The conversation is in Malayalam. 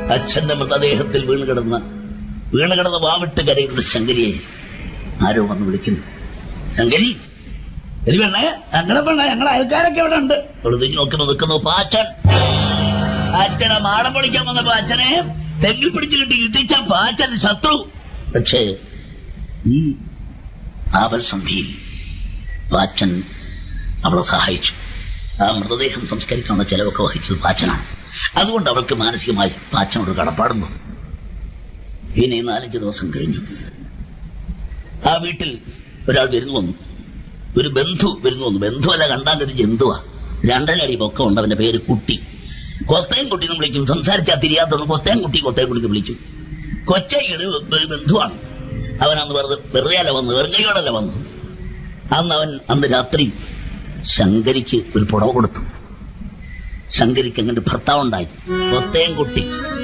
അച്ഛന്റെ മൃതദേഹത്തിൽ വീണ് കിടന്ന വീണ് കിടന്ന വാവിട്ട് കരയുന്ന ശങ്കരിയെ ആരോ വന്ന് വിളിക്കുന്നു ശങ്കരി എലി പെണ്ണേ ഞങ്ങളെ പെണ്ണ ഞങ്ങളെ അയൽക്കാരൊക്കെ ഇവിടെ ഉണ്ട് അവള് തിരിഞ്ഞു നോക്കുന്നു നിൽക്കുന്നു പാച്ചൻ അച്ഛനെ മാടം പൊളിക്കാൻ വന്നപ്പോ അച്ഛനെ തെങ്ങിൽ പിടിച്ചു കിട്ടി ഇട്ടിച്ച പാച്ചൻ ശത്രു പക്ഷേ ഈ ആപൽ സന്ധിയിൽ പാച്ചൻ അവളെ സഹായിച്ചു ആ മൃതദേഹം സംസ്കരിക്കാനുള്ള ചെലവൊക്കെ വഹിച്ചത് പാച്ചനാണ് അതുകൊണ്ട് അവൾക്ക് മാനസികമായി പാച്ചനോട് കടപ്പാടും തോന്നി പിന്നെ നാലഞ്ച് ദിവസം കഴിഞ്ഞു ആ വീട്ടിൽ ഒരാൾ വരുന്നു വന്നു ഒരു ബന്ധു വരുന്നു വന്നു ബന്ധുവല്ല കണ്ടാൽ ഒരു ജന്തുവാ രണ്ടര അടി പൊക്കമുണ്ട് അവന്റെ പേര് കുട്ടി കൊത്തയും കുട്ടി എന്ന് വിളിക്കും സംസാരിച്ചാൽ തിരിയാത്തത് കൊത്തയും കുട്ടി കൊത്തയും കുട്ടി എന്ന് വിളിക്കും കൊച്ചയുടെ ഒരു ബന്ധുവാണ് അവൻ അന്ന് വെറുതെ വെറുതെയല്ല വന്നു വെറുതെയോടല്ല വന്നു അന്ന് അവൻ അന്ന് രാത്രി ശങ്കരിക്ക് ഒരു പുടവ കൊടുത്തു ശങ്കരിക്ക് അങ്ങോട്ട് ഭർത്താവുണ്ടായി കൊത്തയും കുട്ടി